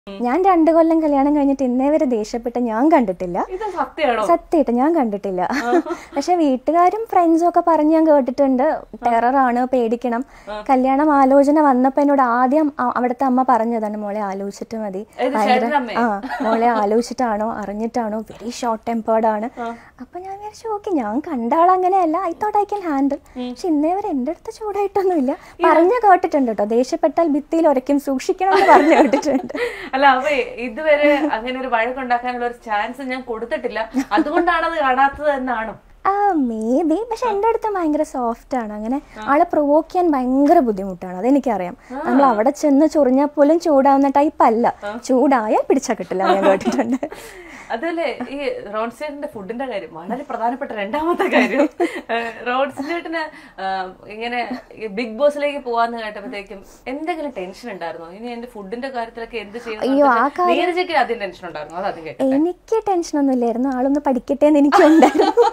ഞാൻ രണ്ടു കൊല്ലം കല്യാണം കഴിഞ്ഞിട്ട് ഇന്നേ വരെ ദേഷ്യപ്പെട്ട് ഞാൻ കണ്ടിട്ടില്ല ഇത് സത്യമാണോ സത്യമായിട്ട് ഞാൻ കണ്ടിട്ടില്ല പക്ഷെ വീട്ടുകാരും ഫ്രണ്ട്സും ഒക്കെ പറഞ്ഞ് ഞാൻ കേട്ടിട്ടുണ്ട് ടെററാണ് പേടിക്കണം കല്യാണം ആലോചന വന്നപ്പോ എന്നോട് ആദ്യം അ- അവിടുത്തെ അമ്മ പറഞ്ഞതാണ് മോളെ ആലോചിച്ചിട്ട് മതി ഏത് ഭയങ്കര ചേട്ടൻ്റെ അമ്മയോ? ആ മോളെ ആലോചിച്ചിട്ടാണോ അറിഞ്ഞിട്ടാണോ വെരി ഷോർട്ട് ടെമ്പേർഡ് ആണ് അപ്പൊ ഞാൻ വിചാരിച്ചു ഓക്കെ ഞാൻ കണ്ട ആളങ്ങനെയല്ല I thought I can handle പക്ഷെ ഇന്നേ വരെ എൻ്റെ അടുത്ത് ചൂടായിട്ടൊന്നുമില്ല പറഞ്ഞു കേട്ടിട്ടുണ്ട് കേട്ടോ ദേഷ്യപ്പെട്ടാൽ ഭിത്തിയിൽ ഉരയ്ക്കും സൂക്ഷിക്കണം എന്ന് പറഞ്ഞു കേട്ടിട്ടുണ്ട് അല്ല അവ ഇതുവരെ അങ്ങനെ ഒരു വഴക്കുണ്ടാക്കാനുള്ള ഒരു ചാൻസ് ഞാൻ കൊടുത്തിട്ടില്ല അതുകൊണ്ടാണ് അത് കാണാത്തത് എന്നാണോ ആ മേ ബി പക്ഷെ എൻ്റെ അടുത്ത് ഭയങ്കര സോഫ്റ്റ് ആണ് അങ്ങനെ ആളെ പ്രൊവോക്ക് ചെയ്യാൻ ഭയങ്കര ബുദ്ധിമുട്ടാണ് അതെനിക്കറിയാം നമ്മൾ അവിടെ ചെന്ന് ചൊറിഞ്ഞാൽ പോലും ചൂടാവുന്ന ടൈപ്പ് അല്ല ചൂടായാൽ പിടിച്ചാൽ കിട്ടില്ല എന്ന് ഞാൻ കേട്ടിട്ടുണ്ട് അതല്ലേ ഈ റോൺസ്റ്റേറ്റിന്റെ ഫുഡിന്റെ കാര്യം വളരെ പ്രധാനപ്പെട്ട രണ്ടാമത്തെ കാര്യം റോൺസ്റ്റേറ്റിന് ഇങ്ങനെ ബിഗ് ബോസിലേക്ക് പോവാന്ന് കേട്ടപ്പോഴത്തേക്കും എന്തെങ്കിലും ടെൻഷൻ ഉണ്ടായിരുന്നോ ഇനി എന്റെ ഫുഡിന്റെ കാര്യത്തിലൊക്കെ എന്ത് അയ്യോ, ആ ചെയ്യുന്നു നീരജയ്ക്ക് ആദ്യം ടെൻഷൻ ഉണ്ടായിരുന്നു അത് ആദ്യം കേട്ടോ എനിക്ക് ടെൻഷനൊന്നും ഇല്ലായിരുന്നു ആളൊന്ന് പഠിക്കട്ടെ എന്ന് എനിക്കുണ്ടായിരുന്നു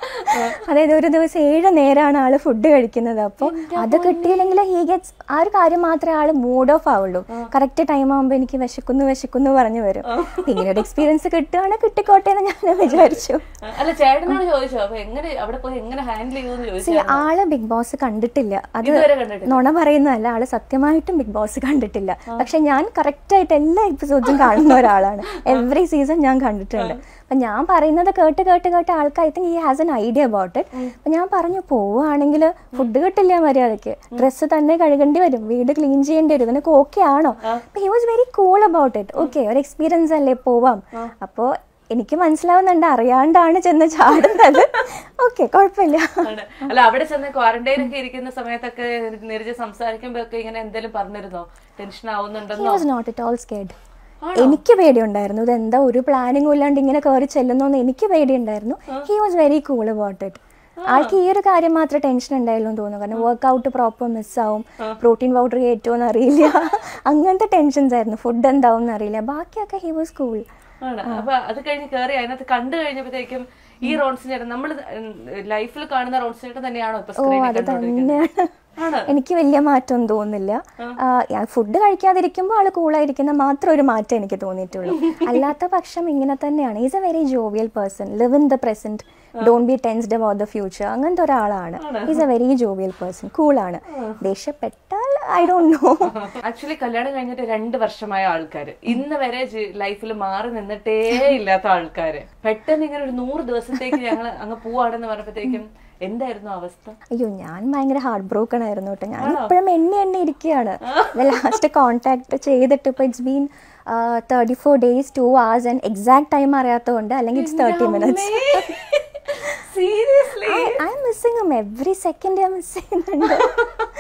അതായത് ഒരു ദിവസം ഏഴ് നേരമാണ് ആള് ഫുഡ് കഴിക്കുന്നത് അപ്പോൾ അത് കിട്ടിയില്ലെങ്കിൽ ഹീ ഗെറ്റ്സ് ആ ഒരു കാര്യം മാത്രമേ ആള് മൂഡ് ഓഫ് ആവുള്ളൂ കറക്റ്റ് ടൈം ആകുമ്പോൾ എനിക്ക് വിശക്കുന്നു വിശക്കുന്നു പറഞ്ഞു വരും ഇങ്ങനെ ഒരു എക്സ്പീരിയൻസ് കിട്ടുകയാണെങ്കിൽ കിട്ടിക്കോട്ടെ എന്ന് ഞാൻ വിചാരിച്ചു അല്ല ചേട്ടനോട് ചോദിച്ചോ അപ്പൊ എങ്ങനെ അവിടെ പോയി എങ്ങനെ ഹാൻഡിൽ ചെയ്യുമെന്ന് ചോദിച്ചു See, ആള് ബിഗ് ബോസ് കണ്ടിട്ടില്ല അത് ഇതുവരെ കണ്ടിട്ടില്ല നുണ പറയുന്നതല്ല ആള് സത്യമായിട്ടും ബിഗ് ബോസ് കണ്ടിട്ടില്ല പക്ഷെ ഞാൻ കറക്റ്റ് ആയിട്ട് എല്ലാ എപ്പിസോഡും കാണുന്ന ഒരാളാണ് എവറി സീസൺ ഞാൻ കണ്ടിട്ടുണ്ട് അപ്പൊ ഞാൻ പറയുന്നത് കേട്ട് കേട്ട് കേട്ട് ആൾക്ക് I think he has an idea about it അപ്പൊ ഞാൻ പറഞ്ഞു പോവുകയാണെങ്കിൽ ഫുഡ് കിട്ടില്ല മര്യാദയ്ക്ക് ഡ്രസ്സ് തന്നെ കഴുകേണ്ടി വരും വീട് ക്ലീൻ ചെയ്യേണ്ടി വരും ഇതിനൊക്കെ ഓക്കെ ആണോ അപ്പൊ he was very cool about it okay ഒരു എക്സ്പീരിയൻസ് അല്ലേ പോവാം അപ്പോ എനിക്ക് മനസ്സിലാവുന്നുണ്ട് അറിയാണ്ടാണ് ചെന്ന് ചാടുന്നത് ഓക്കെ കുഴപ്പമില്ല ആണ്. അല്ല അവിടെ ചെന്ന് ക്വാറന്റൈൻ ഒക്കെ ഇരിക്കുന്ന സമയത്തൊക്കെ നിരജ സംസാരിക്കുമ്പോ ഒക്കെ ഇങ്ങനെ എന്തെങ്കിലും പറഞ്ഞിരുന്നോ ടെൻഷൻ ഹി ആവുന്നുണ്ടെന്നോ was not at all scared എനിക്ക് പേടിയുണ്ടായിരുന്നു ഇത് എന്താ ഒരു പ്ലാനിങ്ങും ഇല്ലാണ്ട് ഇങ്ങനെ കയറി ചെല്ലുന്നോന്ന് എനിക്ക് പേടിയുണ്ടായിരുന്നു he was very cool about it ആൾക്ക് ഈ ഒരു കാര്യം മാത്രമേ ടെൻഷൻ ഉണ്ടായുള്ളൂ എന്ന് തോന്നുന്നു കാരണം വർക്ക്ഔട്ട് പ്രോപ്പർ മിസ്സാവും പ്രോട്ടീൻ പൗഡർ കയറ്റുമോ അറിയില്ല അങ്ങനത്തെ ടെൻഷൻസ് ആയിരുന്നു ഫുഡ് എന്താവും എന്നറിയില്ല ബാക്കിയൊക്കെ ഹി വാസ് കൂൾ ആണ് അപ്പൊ അത് കഴിഞ്ഞ് കയറി അതിനകത്ത് കണ്ടു കഴിഞ്ഞപ്പോഴത്തേക്കും ഈ റോൺസ് ചേട്ടൻ നമ്മൾ ലൈഫിൽ കാണുന്ന റോൺസ് ചേട്ടൻ തന്നെയാണോ ഇപ്പൊ സ്ക്രീനിൽ അത് കണ്ടുകൊണ്ടിരിക്കുന്നത് തന്നെയാണ് ആണ് എനിക്ക് വലിയ മാറ്റമൊന്നും തോന്നുന്നില്ല ഫുഡ് കഴിക്കാതിരിക്കുമ്പോൾ ആള് കൂളായിരിക്കുന്ന മാത്രം ഒരു മാറ്റം എനിക്ക് തോന്നിയിട്ടുള്ളൂ അല്ലാത്ത പക്ഷം ഇങ്ങനെ തന്നെയാണ് is a very jovial person live in the present don't be tensed about the future അങ്ങനത്തെ ഒരാളാണ് is a very jovial person കൂളാണ് ദേഷ്യപ്പെട്ടാൽ ഐ ഡോണ്ട് നോ ആക്ച്വലി കല്യാണം കഴിഞ്ഞിട്ട് രണ്ട് വർഷമായ ആൾക്കാര് ഇന്ന് വരെ ലൈഫിൽ മാറി നിന്നിട്ടേ ഇല്ലാത്ത ആൾക്കാര് പെട്ടെന്ന് ഇങ്ങനെ ഒരു നൂറ് ദിവസത്തേക്ക് ഞങ്ങൾ അങ്ങ് പോവാണെന്ന് പറഞ്ഞപ്പോഴത്തേക്കും എന്തായിരുന്നു അവസ്ഥ അയ്യോ ഞാൻ ഭയങ്കര ഹാർട്ട് ബ്രോക്കൺ ആയിരുന്നു കേട്ടോ ഞാൻ ഇപ്പോഴും എണ്ണി എണ്ണി ഇരിക്കുകയാണ് ലാസ്റ്റ് കോൺടാക്ട് ചെയ്തിട്ട് ഇപ്പോൾ it's been thirty four days two hours and exact time അറിയാത്തതുകൊണ്ട് അല്ലെങ്കിൽ it's thirty minutes seriously I'm missing every second ഞാൻ മിസ് ചെയ്യുന്നുണ്ട്